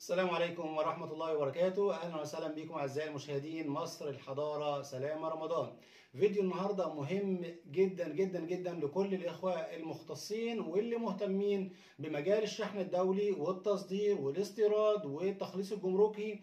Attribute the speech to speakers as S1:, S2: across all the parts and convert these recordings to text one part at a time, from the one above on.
S1: السلام عليكم ورحمة الله وبركاته أهلا وسهلا بكم أعزائي المشاهدين مصر الحضارة سلام رمضان فيديو النهاردة مهم جدا جدا جدا لكل الإخوة المختصين واللي مهتمين بمجال الشحن الدولي والتصدير والاستيراد والتخليص الجمركي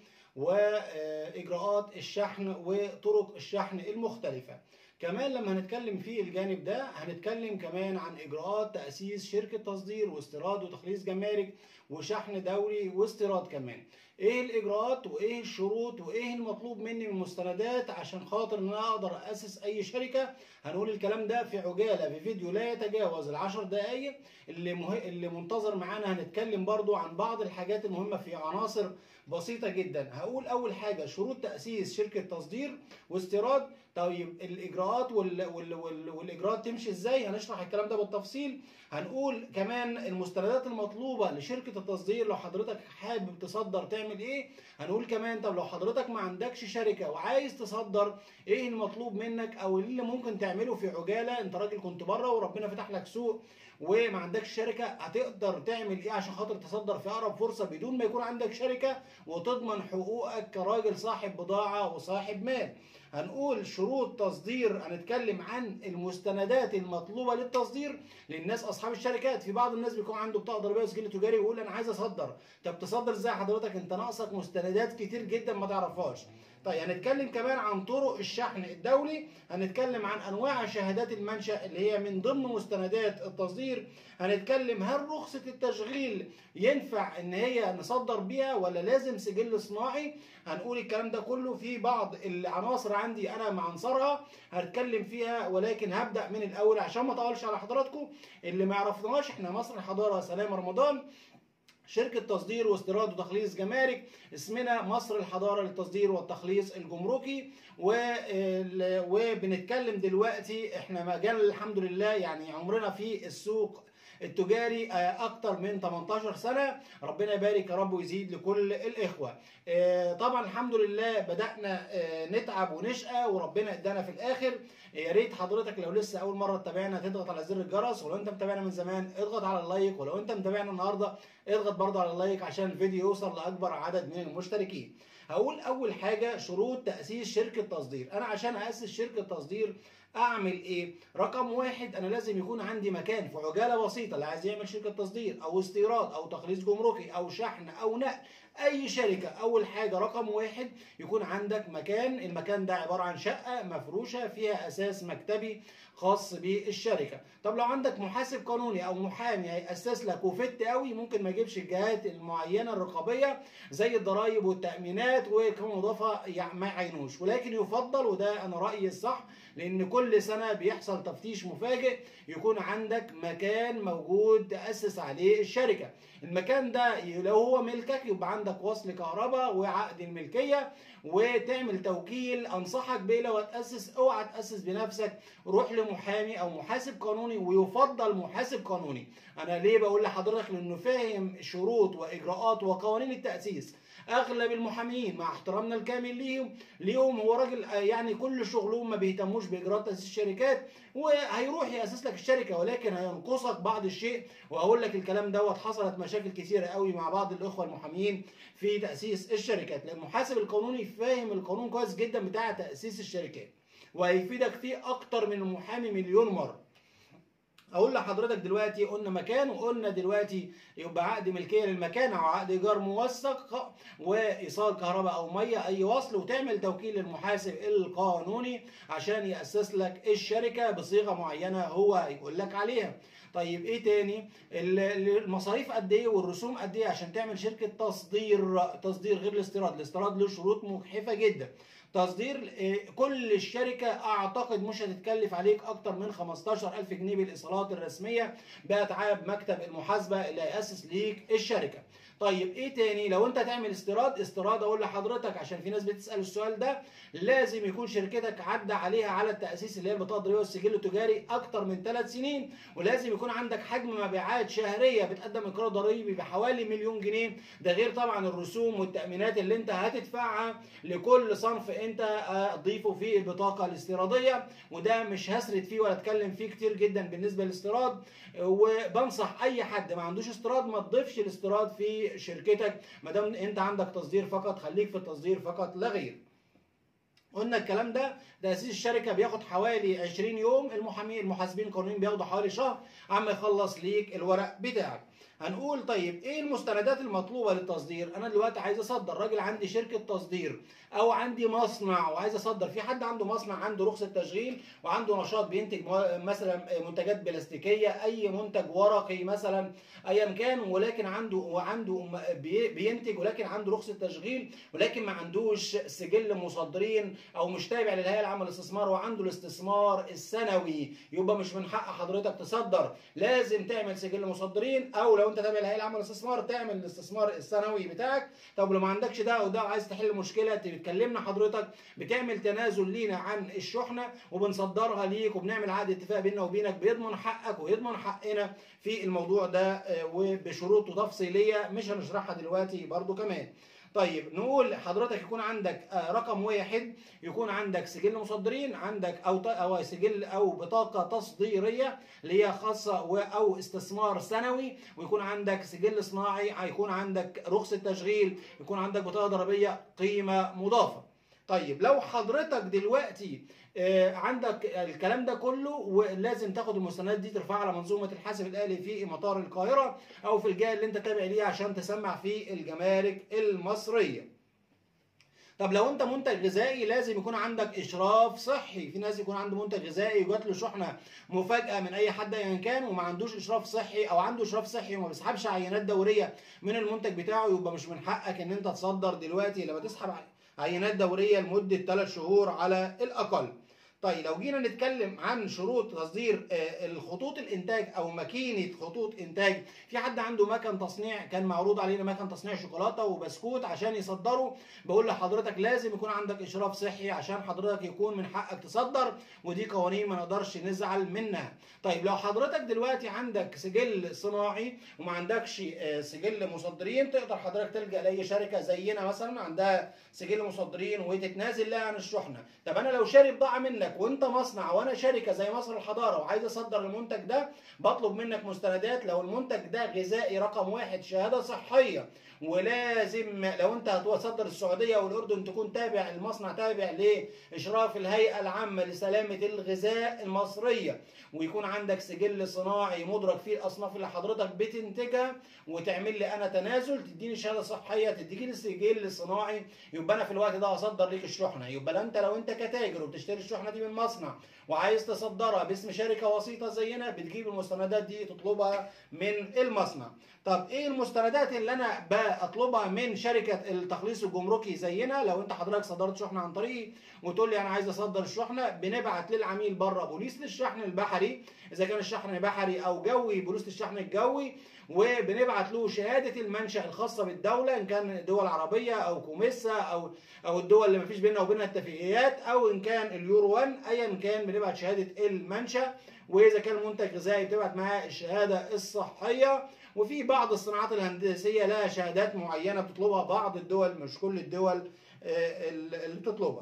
S1: وإجراءات الشحن وطرق الشحن المختلفة كمان لما هنتكلم في الجانب ده هنتكلم كمان عن اجراءات تاسيس شركه تصدير واستيراد وتخليص جمارك وشحن دولي واستيراد كمان ايه الاجراءات وايه الشروط وايه المطلوب مني من المستندات عشان خاطر ان انا اقدر اسس اي شركه هنقول الكلام ده في عجاله في فيديو لا يتجاوز العشر دقائق اللي مه... اللي منتظر معانا هنتكلم برضو عن بعض الحاجات المهمه في عناصر بسيطه جدا هقول اول حاجه شروط تاسيس شركه تصدير واستيراد طيب الاجراءات وال... وال... وال... والاجراءات تمشي ازاي هنشرح الكلام ده بالتفصيل هنقول كمان المستندات المطلوبه لشركه التصدير لو حضرتك حابب تصدر تعمل ايه هنقول كمان طب لو حضرتك ما عندكش شركه وعايز تصدر ايه المطلوب منك او اللي ممكن تعمله في عجاله انت راجل كنت بره وربنا فتح لك سوق وما عندكش شركه هتقدر تعمل ايه عشان خاطر تصدر في اقرب فرصه بدون ما يكون عندك شركه وتضمن حقوقك كراجل صاحب بضاعه وصاحب مال هنقول شروط تصدير هنتكلم عن المستندات المطلوبه للتصدير للناس اصحاب الشركات في بعض الناس بيكون عنده بطاقه ضريبيه وسجل تجاري ويقول انا عايز اصدر طب تصدر ازاي حضرتك انت ناقصك مستندات كتير جدا ما تعرفهاش طيب هنتكلم كمان عن طرق الشحن الدولي هنتكلم عن انواع شهادات المنشا اللي هي من ضمن مستندات التصدير هنتكلم هل رخصه التشغيل ينفع ان هي نصدر بيها ولا لازم سجل صناعي هنقول الكلام ده كله في بعض العناصر عندي انا معنصرها هنتكلم فيها ولكن هبدا من الاول عشان ما اطولش على حضراتكم اللي ما يعرفناش احنا مصر الحضاره سلام رمضان شركة تصدير واستيراد وتخليص جمارك اسمنا مصر الحضارة للتصدير والتخليص الجمركي وبنتكلم دلوقتي احنا مجال الحمد لله يعني عمرنا في السوق التجاري اكتر من 18 سنه ربنا يبارك يا رب ويزيد لكل الاخوه طبعا الحمد لله بدانا نتعب ونشقى وربنا ادانا في الاخر يا ريت حضرتك لو لسه اول مره تتابعنا تضغط على زر الجرس ولو انت متابعنا من زمان اضغط على اللايك ولو انت متابعنا النهارده اضغط برضه على اللايك عشان الفيديو يوصل لاكبر عدد من المشتركين هقول اول حاجه شروط تاسيس شركه تصدير انا عشان اسس شركه تصدير اعمل ايه رقم واحد انا لازم يكون عندي مكان في عجاله بسيطه اللي عايز يعمل شركه تصدير او استيراد او تخليص جمركي او شحن او نقل اي شركه اول حاجه رقم واحد يكون عندك مكان المكان ده عباره عن شقه مفروشه فيها اساس مكتبي خاص بالشركه طب لو عندك محاسب قانوني او محامي هيأسس لك وفت قوي ممكن ما يجيبش الجهات المعينه الرقابيه زي الضرائب والتامينات وكمان اضافه ما يعينوش ولكن يفضل وده انا رايي الصح لان كل سنه بيحصل تفتيش مفاجئ يكون عندك مكان موجود تاسس عليه الشركه المكان ده لو هو ملكك يبقى عندك وصل كهرباء وعقد الملكيه وتعمل توكيل انصحك بيه لو هتاسس اوعى تاسس بنفسك روح لمحامي او محاسب قانوني ويفضل محاسب قانوني انا ليه بقول لحضرتك لانه فاهم شروط واجراءات وقوانين التاسيس اغلب المحامين مع احترامنا الكامل ليهم ليهم هو راجل يعني كل شغلهم ما بيهتموش باجراءات تاسيس الشركات وهيروح ياسس لك الشركه ولكن هينقصك بعض الشيء واقول لك الكلام دوت حصلت مشاكل كثيره قوي مع بعض الاخوه المحامين في تاسيس الشركات لان المحاسب القانوني فاهم القانون كويس جدا بتاع تاسيس الشركات وهيفيدك فيه اكتر من المحامي مليون مره اقول لحضرتك دلوقتي قلنا مكان وقلنا دلوقتي يبقى عقد ملكيه للمكان او عقد ايجار موثق وايصال كهرباء او ميه اي وصل وتعمل توكيل للمحاسب القانوني عشان ياسس لك الشركه بصيغه معينه هو يقول لك عليها طيب ايه تاني المصاريف قد ايه والرسوم قد ايه عشان تعمل شركه تصدير تصدير غير الاستيراد الاستيراد له شروط مجحفه جدا تصدير كل الشركة أعتقد مش هتتكلف عليك أكتر من 15000 جنيه بالإيصالات الرسمية بأتعاب مكتب المحاسبة اللي هيأسس ليك الشركة. طيب ايه تاني لو انت تعمل استيراد استيراد اقول لحضرتك عشان في ناس بتسال السؤال ده لازم يكون شركتك عدى عليها على التاسيس اللي هي البطاقه الضريبيه والسجل التجاري اكتر من ثلاث سنين ولازم يكون عندك حجم مبيعات شهريه بتقدم اقرار ضريبي بحوالي مليون جنيه ده غير طبعا الرسوم والتامينات اللي انت هتدفعها لكل صنف انت آه، تضيفه في البطاقه الاستيراديه وده مش هسرد فيه ولا اتكلم فيه كتير جدا بالنسبه للاستيراد وبنصح اي حد ما عندوش استيراد ما تضيفش الاستيراد في شركتك ما دام انت عندك تصدير فقط خليك في التصدير فقط لا غير قلنا الكلام ده تاسيس الشركه بياخد حوالي 20 يوم المحامين المحاسبين القانونيين بياخدوا حوالي شهر عما يخلص ليك الورق بتاعك هنقول طيب ايه المستندات المطلوبه للتصدير انا دلوقتي عايز اصدر راجل عندي شركه تصدير او عندي مصنع وعايز اصدر في حد عنده مصنع عنده رخصه تشغيل وعنده نشاط بينتج مو- مثلا منتجات بلاستيكيه اي منتج ورقي مثلا ايا كان ولكن عنده وعنده م- بي- بينتج ولكن عنده رخصه تشغيل ولكن ما عندوش سجل مصدرين او مش تابع للهيئه العامه للاستثمار وعنده الاستثمار السنوي يبقى مش من حق حضرتك تصدر لازم تعمل سجل مصدرين او لو انت تابع للهيئه العامه للاستثمار تعمل الاستثمار السنوي بتاعك طب لو ما عندكش ده او ده وعايز تحل مشكله تكلمنا حضرتك بتعمل تنازل لينا عن الشحنه وبنصدرها ليك وبنعمل عقد اتفاق بيننا وبينك بيضمن حقك ويضمن حقنا في الموضوع ده آه، وبشروط تفصيليه مش هنشرحها دلوقتي برضو كمان طيب نقول حضرتك يكون عندك آه، رقم واحد يكون عندك سجل مصدرين عندك او ط- او سجل او بطاقه تصديريه اللي هي خاصه و- او استثمار سنوي ويكون عندك سجل صناعي هيكون عندك رخصه تشغيل يكون عندك بطاقه ضريبيه قيمه مضافه طيب لو حضرتك دلوقتي آه، عندك الكلام ده كله ولازم تاخد المستندات دي ترفعها على منظومه الحاسب الالي في مطار القاهره او في الجهه اللي انت تابع ليها عشان تسمع في الجمارك المصريه طب لو انت منتج غذائي لازم يكون عندك اشراف صحي في ناس يكون عنده منتج غذائي وجات له شحنه مفاجاه من اي حد ايا كان وما عندوش اشراف صحي او عنده اشراف صحي وما بيسحبش عينات دوريه من المنتج بتاعه يبقى مش من حقك ان انت تصدر دلوقتي لما تسحب عينات دوريه لمده 3 شهور على الاقل طيب لو جينا نتكلم عن شروط تصدير آه، الخطوط الانتاج او ماكينه خطوط انتاج في حد عنده مكن تصنيع كان معروض علينا مكن تصنيع شوكولاته وبسكوت عشان يصدره بقول لحضرتك لازم يكون عندك اشراف صحي عشان حضرتك يكون من حقك تصدر ودي قوانين ما نقدرش نزعل منها طيب لو حضرتك دلوقتي عندك سجل صناعي وما عندكش آه، سجل مصدرين تقدر حضرتك تلجا لاي شركه زينا مثلا عندها سجل مصدرين وتتنازل لها عن الشحنه طب انا لو شاري بضاعه منك وانت مصنع وانا شركه زي مصر الحضاره وعايز اصدر المنتج ده بطلب منك مستندات لو المنتج ده غذائي رقم واحد شهاده صحيه ولازم لو انت هتصدر السعوديه والاردن تكون تابع المصنع تابع لاشراف الهيئه العامه لسلامه الغذاء المصريه ويكون عندك سجل صناعي مدرج فيه الاصناف اللي حضرتك بتنتجها وتعمل لي انا تنازل تديني شهاده صحيه تديني السجل الصناعي يبقى انا في الوقت ده اصدر ليك الشحنه يبقى انت لو انت كتاجر وبتشتري الشحنه دي من مصنع وعايز تصدرها باسم شركه وسيطه زينا بتجيب المستندات دي تطلبها من المصنع طب ايه المستندات اللي انا بطلبها من شركه التخليص الجمركي زينا لو انت حضرتك صدرت شحنه عن طريقي وتقول لي انا عايز اصدر الشحنه بنبعت للعميل بره بوليس للشحن البحري اذا كان الشحن بحري او جوي بوليس للشحن الجوي وبنبعت له شهاده المنشا الخاصه بالدوله ان كان دول عربيه او كوميسا او او الدول اللي مفيش بيننا وبينها اتفاقيات او ان كان اليورو 1 ايا كان بنبعت شهاده المنشا واذا كان منتج غذائي بتبعت معاه الشهاده الصحيه وفي بعض الصناعات الهندسيه لها شهادات معينه بتطلبها بعض الدول مش كل الدول آه، اللي بتطلبها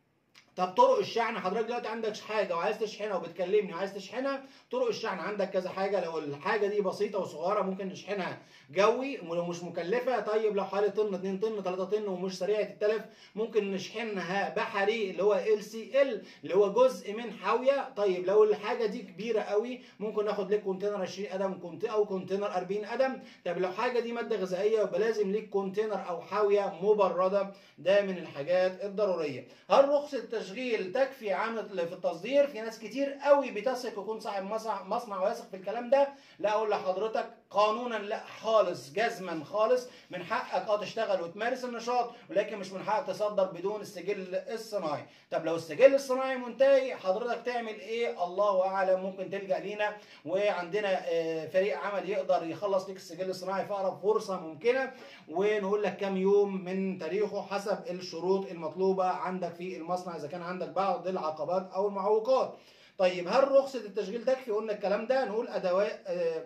S1: طب طرق الشحن حضرتك دلوقتي عندك حاجه وعايز تشحنها وبتكلمني وعايز تشحنها طرق الشحن عندك كذا حاجه لو الحاجه دي بسيطه وصغيره ممكن نشحنها جوي ولو مش مكلفه طيب لو حوالي طن 2 طن 3 طن ومش سريعه التلف ممكن نشحنها بحري اللي هو ال سي ال اللي هو جزء من حاويه طيب لو الحاجه دي كبيره قوي ممكن ناخد لك كونتينر 20 قدم كونت او كونتينر 40 قدم طب لو حاجه دي ماده غذائيه يبقى لازم ليك كونتينر او حاويه مبرده ده من الحاجات الضروريه هل رخصه التشغيل تكفي عامل في التصدير في ناس كتير قوي بتثق يكون صاحب مصنع مصنع ويثق في الكلام ده لا اقول لحضرتك قانونا لا خالص جزما خالص من حقك اه تشتغل وتمارس النشاط ولكن مش من حقك تصدر بدون السجل الصناعي طب لو السجل الصناعي منتهي حضرتك تعمل ايه الله اعلم ممكن تلجا لينا وعندنا آه، فريق عمل يقدر يخلص لك السجل الصناعي في اقرب فرصه ممكنه ونقول لك كام يوم من تاريخه حسب الشروط المطلوبه عندك في المصنع اذا كان عندك بعض العقبات او المعوقات طيب هل رخصه التشغيل تكفي قلنا الكلام ده نقول ادوات آه،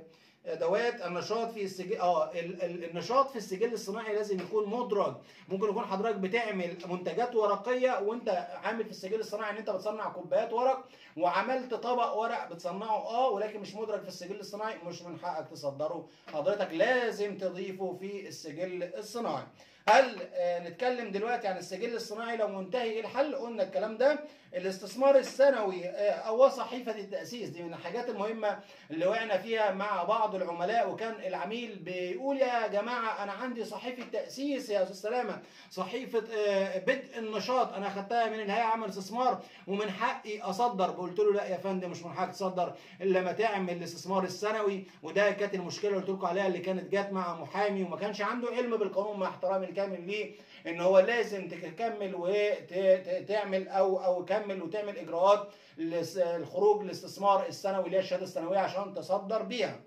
S1: ادوات النشاط في السجل اه ال- ال- النشاط في السجل الصناعي لازم يكون مدرج ممكن يكون حضرتك بتعمل منتجات ورقيه وانت عامل في السجل الصناعي ان انت بتصنع كوبايات ورق وعملت طبق ورق بتصنعه اه ولكن مش مدرج في السجل الصناعي مش من حقك تصدره حضرتك لازم تضيفه في السجل الصناعي هل آه، نتكلم دلوقتي عن السجل الصناعي لو منتهي ايه الحل قلنا الكلام ده الاستثمار السنوي آه، او صحيفه التاسيس دي من الحاجات المهمه اللي وقعنا فيها مع بعض العملاء وكان العميل بيقول يا جماعه انا عندي صحيفه تاسيس يا استاذ سلامه صحيفه آه، بدء النشاط انا خدتها من الهيئه عمل استثمار ومن حقي اصدر قلت له لا يا فندم مش من حقك تصدر الا لما تعمل الاستثمار السنوي وده كانت المشكله اللي قلت لكم عليها اللي كانت جت مع محامي وما كانش عنده علم بالقانون مع احترامي الكامل ليه ان هو لازم تكمل وتعمل او او كمل وتعمل اجراءات لس- الخروج الاستثمار السنوي اللي هي الشهاده السنويه عشان تصدر بيها.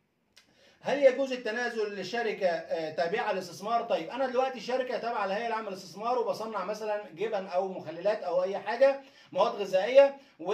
S1: هل يجوز التنازل لشركه آه، تابعه للاستثمار؟ طيب انا دلوقتي شركه تابعه للهيئه العامه للاستثمار وبصنع مثلا جبن او مخللات او اي حاجه مواد غذائيه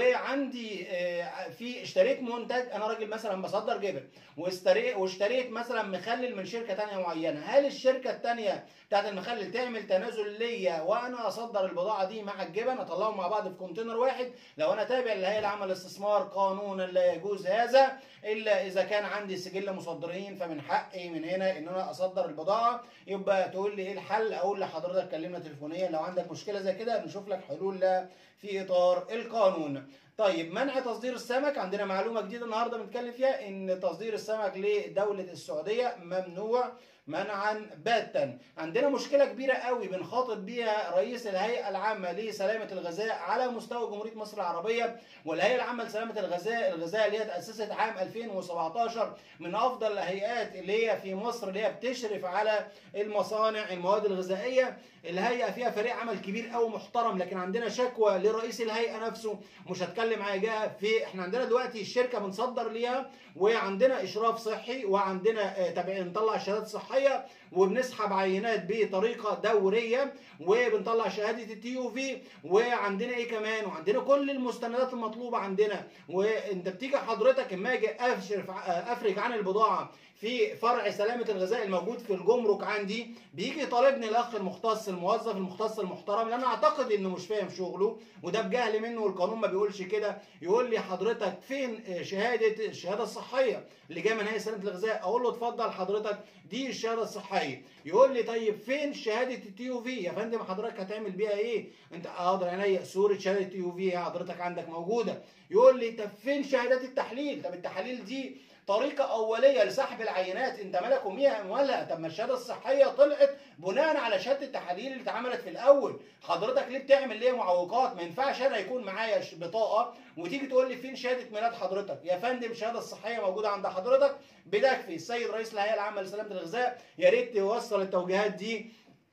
S1: وعندي آه، في اشتريت منتج انا راجل مثلا بصدر جبن واشتريت واشتريت مثلا مخلل من شركه تانية معينه هل الشركه التانية بتاعت المخلل تعمل تنازل ليا وانا اصدر البضاعه دي مع الجبن اطلعهم مع بعض في كونتينر واحد لو انا تابع للهيئه العامه للاستثمار قانونا لا يجوز هذا الا اذا كان عندي سجل مصدرين فمن حقي من هنا ان انا اصدر البضاعه يبقى تقول لي ايه الحل اقول لحضرتك كلمنا تليفونيا لو عندك مشكله زي كده نشوف لك حلول لها في اطار القانون طيب منع تصدير السمك عندنا معلومه جديده النهارده بنتكلم فيها ان تصدير السمك لدوله السعوديه ممنوع منعا باتا عندنا مشكله كبيره قوي بنخاطب بيها رئيس الهيئه العامه لسلامه الغذاء على مستوى جمهوريه مصر العربيه والهيئه العامه لسلامه الغذاء الغذاء اللي هي تاسست عام 2017 من افضل الهيئات اللي هي في مصر اللي هي بتشرف على المصانع المواد الغذائيه الهيئه فيها فريق عمل كبير قوي محترم لكن عندنا شكوى لرئيس الهيئه نفسه مش هتكلم على جهه في احنا عندنا دلوقتي الشركه بنصدر ليها وعندنا اشراف صحي وعندنا آه، تبع نطلع شهادات صحيه وبنسحب عينات بطريقه دوريه وبنطلع شهاده التي يو في وعندنا ايه كمان وعندنا كل المستندات المطلوبه عندنا وانت بتيجي حضرتك اما اجي اشرف افرج عن البضاعه في فرع سلامه الغذاء الموجود في الجمرك عندي بيجي يطالبني الاخ المختص الموظف المختص المحترم لان انا اعتقد انه مش فاهم شغله وده بجهل منه والقانون ما بيقولش كده يقول لي حضرتك فين شهاده الشهاده الصحيه اللي جايه من هيئه سلامه الغذاء اقول له اتفضل حضرتك دي الشهاده الصحيه يقول لي طيب فين شهاده التي يو في يا فندم حضرتك هتعمل بيها ايه انت حاضر عينيا صوره شهاده التي يو في حضرتك عندك موجوده يقول لي طب فين شهادات التحليل طب التحاليل دي طريقة أولية لسحب العينات أنت مالك وميها ولا طب ما الشهادة الصحية طلعت بناء على شهادة التحاليل اللي اتعملت في الأول حضرتك ليه بتعمل ليه معوقات ما ينفعش أنا يكون معايا ش- بطاقة وتيجي تقول لي فين شهادة ميلاد حضرتك يا فندم الشهادة الصحية موجودة عند حضرتك بتكفي السيد رئيس الهيئة العامة لسلامة الغذاء يا ريت توصل التوجيهات دي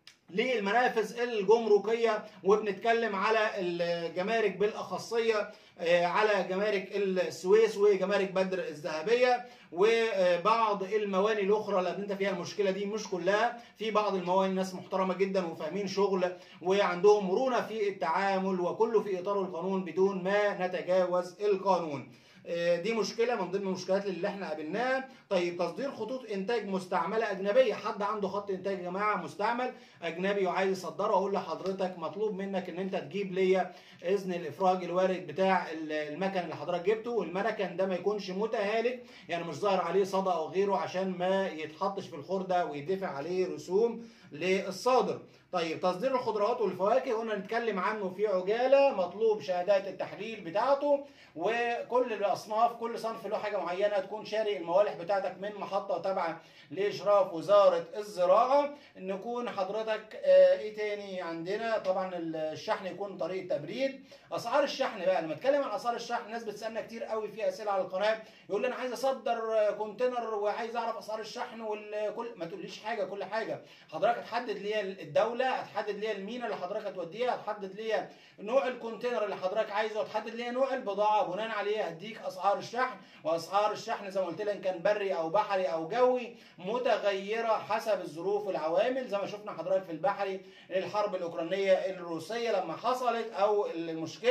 S1: للمنافذ الجمركيه وبنتكلم على الجمارك بالاخصيه آه، على جمارك السويس وجمارك بدر الذهبيه وبعض المواني الاخرى اللي انت فيها المشكله دي مش كلها في بعض المواني ناس محترمه جدا وفاهمين شغل وعندهم مرونه في التعامل وكله في اطار القانون بدون ما نتجاوز القانون آه، دي مشكله من ضمن المشكلات اللي احنا قابلناها طيب تصدير خطوط انتاج مستعمله اجنبيه حد عنده خط انتاج يا جماعه مستعمل اجنبي وعايز يصدره اقول لحضرتك مطلوب منك ان انت تجيب ليا اذن الافراج الوارد بتاع ال- المكن اللي حضرتك جبته والمكن ده ما يكونش متهالك يعني مش ظاهر عليه صدى او غيره عشان ما يتحطش في الخرده ويدفع عليه رسوم للصادر طيب تصدير الخضروات والفواكه قلنا نتكلم عنه في عجاله مطلوب شهادات التحليل بتاعته وكل الاصناف كل صنف له حاجه معينه تكون شاري الموالح بتاعتك من محطه تابعه لاشراف وزاره الزراعه نكون حضرتك آه، ايه تاني عندنا طبعا الشحن يكون طريقه تبريد اسعار الشحن بقى لما اتكلم عن اسعار الشحن الناس بتسالنا كتير قوي في اسئله على القناه يقول لي انا عايز اصدر آه، كونتينر وعايز اعرف اسعار الشحن والكل ما تقوليش حاجه كل حاجه حضرتك هتحدد ليا الدوله هتحدد ليا المينا اللي حضرتك هتوديها هتحدد ليا نوع الكونتينر اللي حضرتك عايزه هتحدد ليا نوع البضاعه بناء عليه هديك اسعار الشحن واسعار الشحن زي ما قلت لك إن كان بري او بحري او جوي متغيره حسب الظروف والعوامل زي ما شفنا حضرتك في البحري الحرب الاوكرانيه الروسيه لما حصلت او المشكله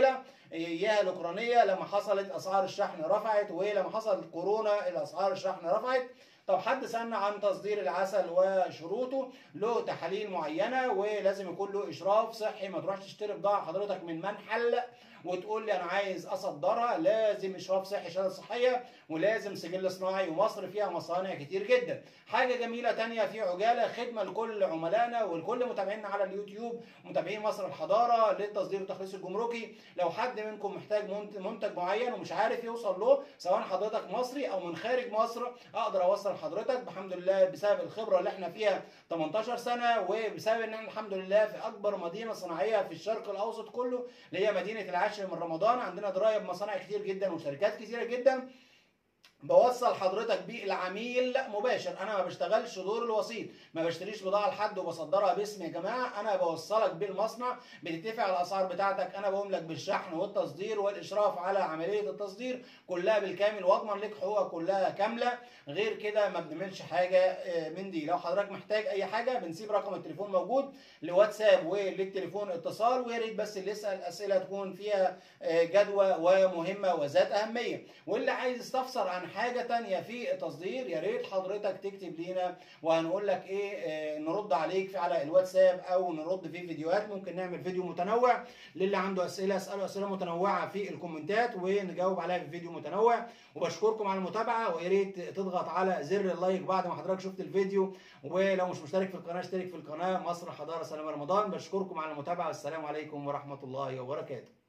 S1: اياها الاوكرانيه لما حصلت اسعار الشحن رفعت ولما حصل كورونا الاسعار الشحن رفعت طب حد سألنا عن تصدير العسل وشروطه له تحاليل معينه ولازم يكون له اشراف صحي ما تروحش تشتري بضاعه حضرتك من منحل وتقول لي انا عايز اصدرها لازم اشراف صحي شهاده صحيه ولازم سجل صناعي ومصر فيها مصانع كتير جدا حاجه جميله تانية في عجاله خدمه لكل عملائنا ولكل متابعينا على اليوتيوب متابعين مصر الحضاره للتصدير والتخليص الجمركي لو حد منكم محتاج منتج معين ومش عارف يوصل له سواء حضرتك مصري او من خارج مصر اقدر اوصل حضرتك بحمد لله بسبب الخبره اللي احنا فيها 18 سنه وبسبب ان احنا الحمد لله في اكبر مدينه صناعيه في الشرق الاوسط كله اللي هي مدينه العاشر من رمضان عندنا درايه بمصانع كتير جدا وشركات كتيره جدا بوصل حضرتك بالعميل مباشر انا ما بشتغلش دور الوسيط ما بشتريش بضاعه لحد وبصدرها باسمي يا جماعه انا بوصلك بالمصنع بتتفق على الاسعار بتاعتك انا بقوم لك بالشحن والتصدير والاشراف على عمليه التصدير كلها بالكامل واضمن لك حقوقك كلها كامله غير كده ما بنعملش حاجه من دي لو حضرتك محتاج اي حاجه بنسيب رقم التليفون موجود لواتساب وللتليفون اتصال ويا ريت بس اللي يسال اسئله تكون فيها جدوى ومهمه وذات اهميه واللي عايز يستفسر عن حاجه تانية في التصدير يا ريت حضرتك تكتب لينا وهنقول لك ايه نرد عليك في على الواتساب او نرد في فيديوهات ممكن نعمل فيديو متنوع للي عنده اسئله اساله اسئله متنوعه في الكومنتات ونجاوب عليها في فيديو متنوع وبشكركم على المتابعه ويا ريت تضغط على زر اللايك بعد ما حضرتك شفت الفيديو ولو مش مشترك في القناه اشترك في القناه مصر حضاره سلام رمضان بشكركم على المتابعه والسلام عليكم ورحمه الله وبركاته